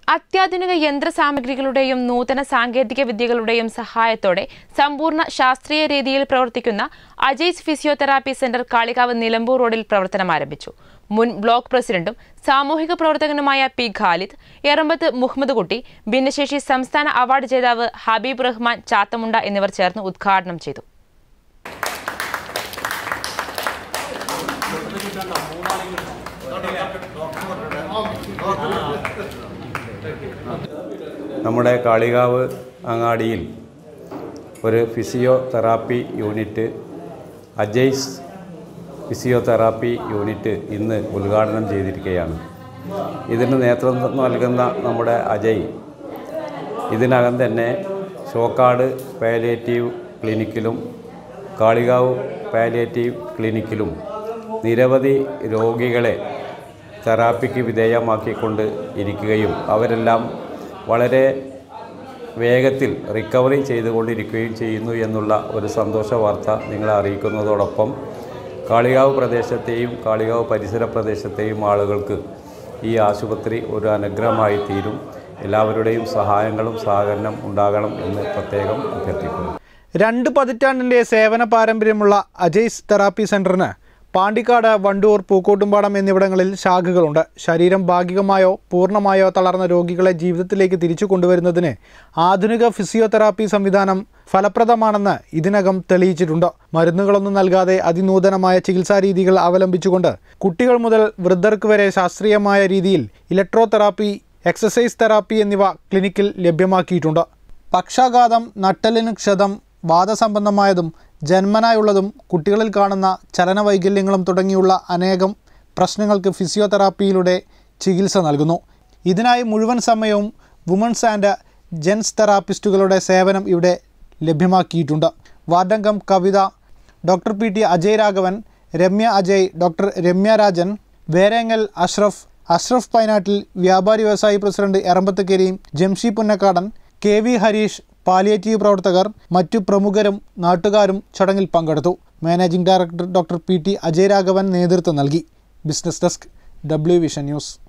അത്യാധുനിക യന്ത്രസാമഗ്രികളുടെയും നൂതന സാങ്കേതിക വിദ്യകളുടെയും സഹായത്തോടെ സമ്പൂർണ്ണ ശാസ്ത്രീയ രീതിയിൽ പ്രവർത്തിക്കുന്ന അജയ്സ് ഫിസിയോതെറാപ്പി സെന്റർ കാളികാവ് നിലമ്പൂർ റോഡിൽ പ്രവർത്തനം ആരംഭിച്ചു മുൻ ബ്ലോക്ക് പ്രസിഡന്റും സാമൂഹിക പ്രവർത്തകനുമായ പി ഖാലിദ് എറമ്പത്ത് മുഹമ്മദ് കുട്ടി ഭിന്നശേഷി സംസ്ഥാന അവാർഡ് ജേതാവ് ഹബീബ് റഹ്മാൻ ചാത്തമുണ്ട എന്നിവർ ചേർന്ന് ഉദ്ഘാടനം ചെയ്തു നമ്മുടെ കാളികാവ് അങ്ങാടിയിൽ ഒരു physiotherapy unit Ajay's physiotherapy unit ഇന്ന് ഉദ്ഘാടനം ചെയ്തിരിക്കുകയാണ് ഇതിന് നേതൃത്വം നൽകുന്ന നമ്മുടെ അജയ് ഇതിനകം തന്നെ ഷോക്കാട് പാലിയേറ്റീവ് ക്ലിനിക്കിലും കാളികാവ് പാലിയേറ്റീവ് ക്ലിനിക്കിലും നിരവധി രോഗികളെ തെറാപ്പിക്ക് വിധേയമാക്കിക്കൊണ്ട് ഇരിക്കുകയും അവരെല്ലാം വളരെ വേഗത്തിൽ റിക്കവറി ചെയ്തുകൊണ്ടിരിക്കുകയും ചെയ്യുന്നു എന്നുള്ള ഒരു സന്തോഷ വാർത്ത നിങ്ങളെ അറിയിക്കുന്നതോടൊപ്പം കാളികാവ് പ്രദേശത്തെയും കാളികാവ് പരിസര പ്രദേശത്തെയും ആളുകൾക്ക് ഈ ആശുപത്രി ഒരു അനുഗ്രഹമായി തീരും എല്ലാവരുടെയും സഹായങ്ങളും സഹകരണം ഉണ്ടാകണം എന്ന് പ്രത്യേകം അഭ്യർത്ഥിക്കുന്നു രണ്ട് പതിറ്റാണ്ടിൻ്റെ സേവന പാരമ്പര്യമുള്ള അജയ്സ് തെറാപ്പി സെന്ററിന് പാണ്ടിക്കാട് വണ്ടൂർ പൂക്കോട്ടുംപാടം എന്നിവിടങ്ങളിൽ ശാഖകളുണ്ട് ശരീരം ഭാഗികമായോ പൂർണ്ണമായോ തളർന്ന രോഗികളെ ജീവിതത്തിലേക്ക് തിരിച്ചു കൊണ്ടുവരുന്നതിന് ആധുനിക ഫിസിയോതെറാപ്പി സംവിധാനം ഫലപ്രദമാണെന്ന് ഇതിനകം തെളിയിച്ചിട്ടുണ്ട് മരുന്നുകളൊന്നും നൽകാതെ അതിനൂതനമായ ചികിത്സാ രീതികൾ അവലംബിച്ചുകൊണ്ട് കുട്ടികൾ മുതൽ വൃദ്ധർക്ക് വരെ ശാസ്ത്രീയമായ രീതിയിൽ ഇലക്ട്രോ തെറാപ്പി എക്സസൈസ് തെറാപ്പി എന്നിവ ക്ലിനിക്കിൽ ലഭ്യമാക്കിയിട്ടുണ്ട് പക്ഷാഘാതം നട്ടലിന് ക്ഷതം വാദസംബന്ധമായതും ജന്മനായുള്ളതും കുട്ടികളിൽ കാണുന്ന ചലനവൈകല്യങ്ങളും തുടങ്ങിയുള്ള അനേകം പ്രശ്നങ്ങൾക്ക് ഫിസിയോതെറാപ്പിയിലൂടെ ചികിത്സ നൽകുന്നു ഇതിനായി മുഴുവൻ സമയവും വുമൺസ് ആൻഡ് ജെൻസ് തെറാപ്പിസ്റ്റുകളുടെ സേവനം ഇവിടെ ലഭ്യമാക്കിയിട്ടുണ്ട് വാർഡംഗം Kavitha doctor P T Ajay Raghavan Ramya Ajay doctor Ramya Rajan Verengal Ashraf Ashraf Painattil വ്യാപാരി വ്യവസായി president Erambath Karim Jamshi Punnakkadan K V Harish palliative പ്രവർത്തകർ മറ്റു പ്രമുഖരും നാട്ടുകാരും ചടങ്ങിൽ പങ്കെടുത്തു managing director doctor P T Ajay Raghavan നേതൃത്വം നൽകി business desk W vision news